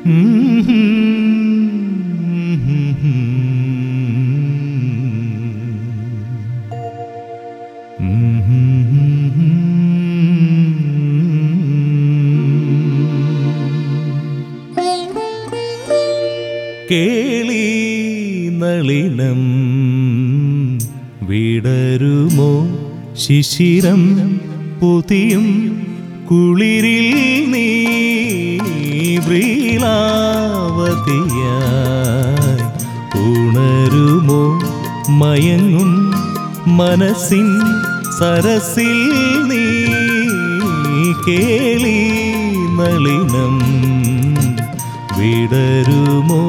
കേളി നളിനം വിടരുമോ ശിശിരം പുതിയും കുളിരിൽ നീ വ്രീലാവതിയായി ഉണരുമോ മയങ്ങും മനസ്സിൻ സരസിൽ നീ കേളി നളിനം വിടരുമോ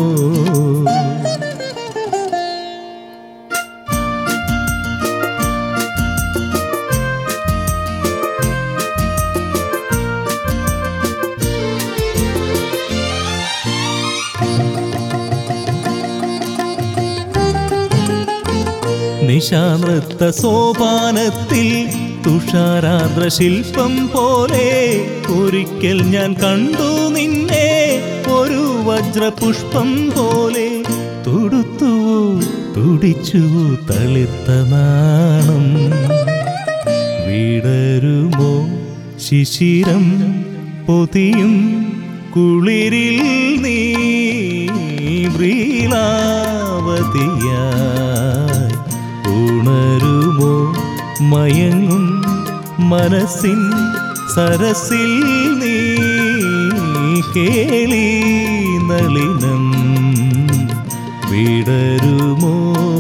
നിശാനൃത്ത സോപാനത്തിൽ തുഷാരാദ്ര ശില്പം പോലെ ഒരിക്കൽ ഞാൻ കണ്ടു നിന്നെ ഒരു വജ്രപുഷ്പം പോലെ തുടുത്തുവോ തുടിച്ചുവോ തളിർത്ത നാണം വിടരുമോ ശിശിരം പൊതിയും കുളിരിൽ നീ വ്രീലാവതിയായി ഉണരുമോ മയങ്ങും മനസ്സിൻ സരസിൽ നീ കേളി നളിനം വിടരുമോ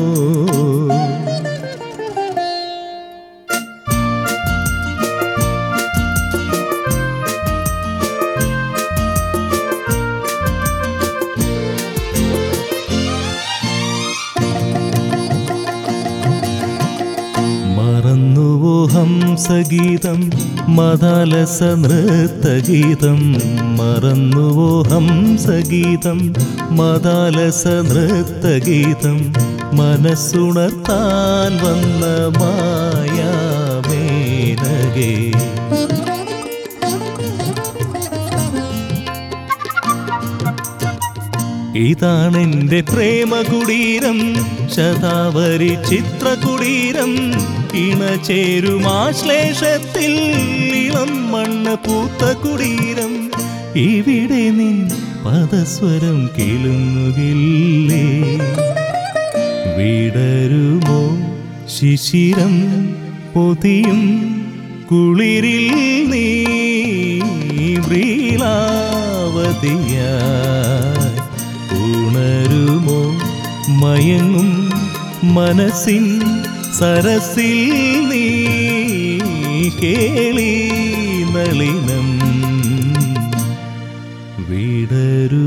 മറന്നുവോ ഹംസഗീതം മദാലസ നൃത്തഗീതം മറന്നുവോ ഹംസഗീതം മദാലസ നൃത്തഗീതം മനസ്സുണർത്താൻ വന്ന മായാമേനകേ ഇതാണെന്റെ പ്രേമകുടീരം ശതാവരി ചിത്രകുടീരം ഇണചേരുമാശ്ലേഷത്തിൽ ഇളം മണ്ണ് പൂത്ത കുടീരം ഇവിടെ നിൻ പദസ്വരം കിളുങ്ങുകില്ലേ വിടരുമോ ശിശിരം പൊതിയും കുളിരിൽ നീ വ്രീലാവതിയായി ഉണരുമോ മയങ്ങും മനസ്സിൻ സരസിൽ നീ കേളി നളിനം വിടരു